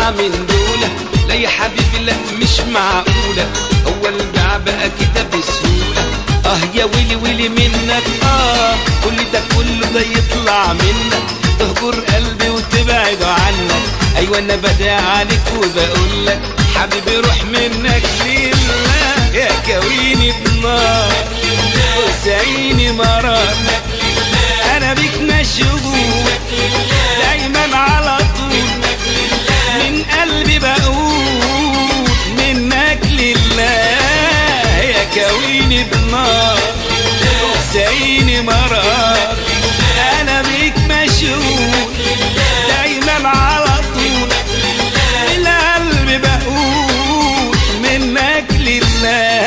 يطلع من دولة لا يا حبيبي لا مش معقولة أول بيع بقى كده بسهولة اه يا ويلي ويلي منك اه كل ده كله ده يطلع منك تهجر قلبي وتبعد عنك ايوه انا بدع عليك وبقول لك حبيبي روح منك لله يا كويني بنار وسعيني مرار انا بيك مشغول دايما على طول من قلبي بقول منك لله يا كويني بنار وسعيني مرار انا بيك مشغول دايما على طول من قلبي بقول منك لله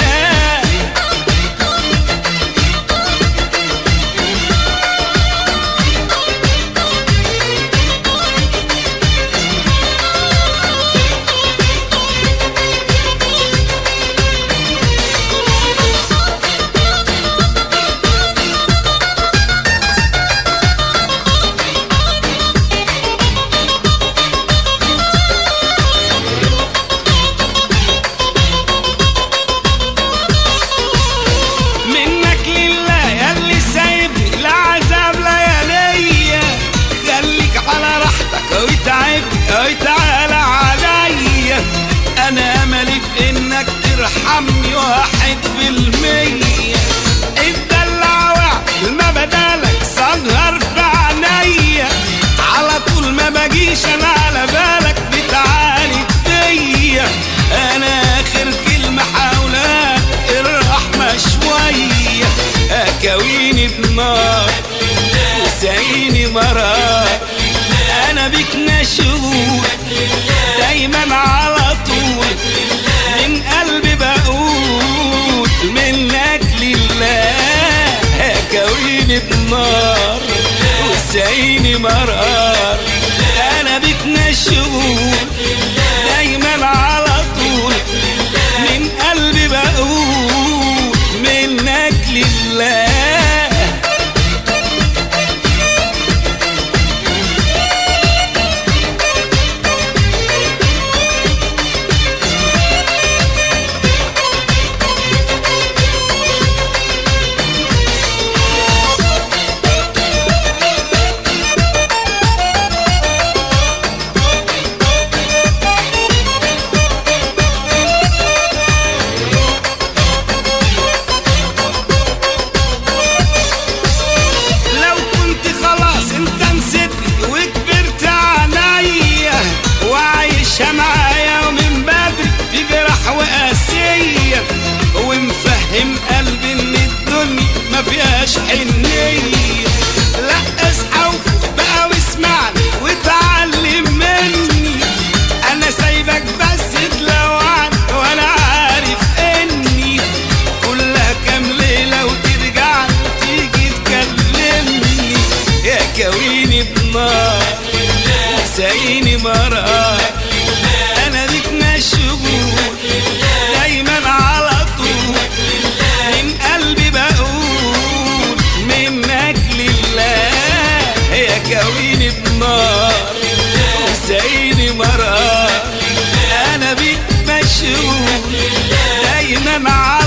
منك لله ياللي سايبني لعذاب لياليا خليك على راحتك وتعب وتعالى عليا انا املي في انك ترحمني واحد في المية الدلع وعد ما بدالك سهر في عينيا على طول ما بجيش انا على بالك بتعاني فيا انا اخر كلمة حولك الرحمة شوية اكويني بنار وسعيني مرار انا بيك مشغول دايما على طول من قلبي بقول منك لله كويني بنار وسعيني مرار انا بيك مشغول دايما على طول من قلبي بقول منك لله لو كنت خلاص انت نسيتني وكبرت عليا وعايشها معايا ومن بدري في جرح وقاسية ومفهم قلبي ان الدنيا ما فيهاش حنية لا اصحى وفوق بقى واسمعني وتعلم مني انا سايبك بس تلوعن وانا عارف اني كلها كام ليلة وترجع تيجي تكلمني يا كويني بنار سعيني مرار انا بيك مشغول دايما على طول من قلبي بقول منك لله يا كويني بنار وسعيني مرار انا بيك مشغول دايما على